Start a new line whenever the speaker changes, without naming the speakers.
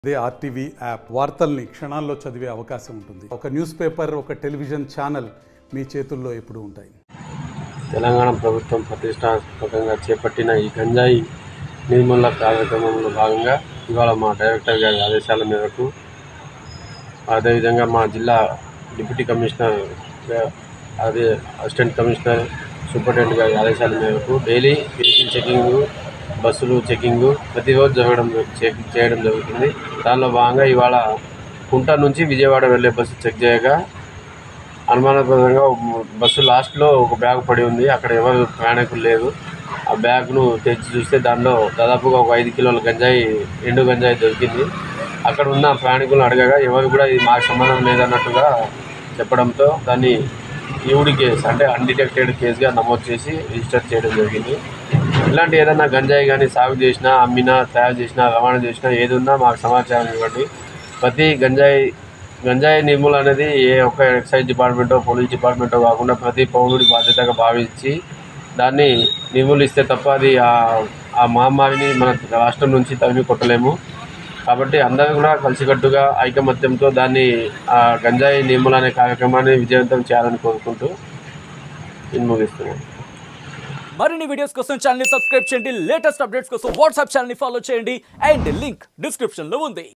అదే RTV app వార్తల్ని క్షణాల్లో చదివే అవకాశం ఉంటుంది ఒక న్యూస్ పేపర్ ఒక టెలివిజన్ ఛానల్ మీ చేతుల్లో ఎప్పుడూ ఉంటాయి
తెలంగాణ ప్రభుత్వం ప్రతిష్టాత్మకంగా చేపట్టిన ఈ గంజాయి నిర్మూలన కార్యక్రమంలో భాగంగా ఇవాళ మా డైరెక్టర్ గారి ఆదేశాల మేరకు అదేవిధంగా మా జిల్లా డిప్యూటీ కమిషనర్ గా- అదే అసిస్టెంట్ కమిషనర్ సూపరింటెండెంట్ గారి ఆదేశాల మేరకు డైలీ వెహికల్ చెకింగ్ బస్సులు చెకింగ్ ప్రతిరోజు జరగడం చెక్ చేయడం జరుగుతుంది దానిలో భాగంగా ఇవాళ కుంట నుంచి విజయవాడ వెళ్ళే బస్సు చెక్ చేయగా అనుమానాస్పదంగా బస్సు లాస్ట్లో ఒక బ్యాగ్ పడి ఉంది అక్కడ ఎవరు ప్రయాణికులు లేరు ఆ బ్యాగ్ను తెచ్చి చూస్తే దానిలో దాదాపుగా ఒక ఐదు కిలోల గంజాయి ఎండు గంజాయి దొరికింది అక్కడ ఉన్న ప్రయాణికులను అడగగా ఎవరు కూడా ఇది మాకు సంబంధం లేదన్నట్టుగా చెప్పడంతో దాన్ని ఈవుడి కేసు అంటే అన్డిటెక్టెడ్ కేసుగా నమోదు చేసి రిజిస్టర్ చేయడం జరిగింది ఇలాంటి ఏదైనా గంజాయి కానీ సాగు చేసినా అమ్మినా తయారు చేసినా రవాణా చేసినా ఏది ఉన్నా మాకు సమాచారం ఇవ్వండి ప్రతి గంజాయి గంజాయి నిర్మూలన అనేది ఏ ఒక్క ఎక్సైజ్ డిపార్ట్మెంటో పోలీస్ డిపార్ట్మెంటో కాకుండా ప్రతి పౌరుడి బాధ్యతగా భావించి దాన్ని నిర్మూలిస్తే తప్ప అది ఆ- ఆ మహమ్మారిని మన రాష్ట్రం నుంచి తరిమి కొట్టలేము కాబట్టి అందరూ కూడా కలిసికట్టుగా ఐకమత్యంతో దాన్ని ఆ గంజాయి నిర్మూలన అనే కార్యక్రమాన్ని విజయవంతం చేయాలని కోరుకుంటూ నేను ముగిస్తున్నాను
మరిన్ని వీడియోస్ కోసం ఛానల్ సబ్స్క్రైబ్ చేయండి లేటెస్ట్ అప్డేట్స్ కోసం వాట్సాప్ ఛానల్ ఫాలో చేయండి అండ్ లింక్ డిస్క్రిప్షన్ లో ఉంది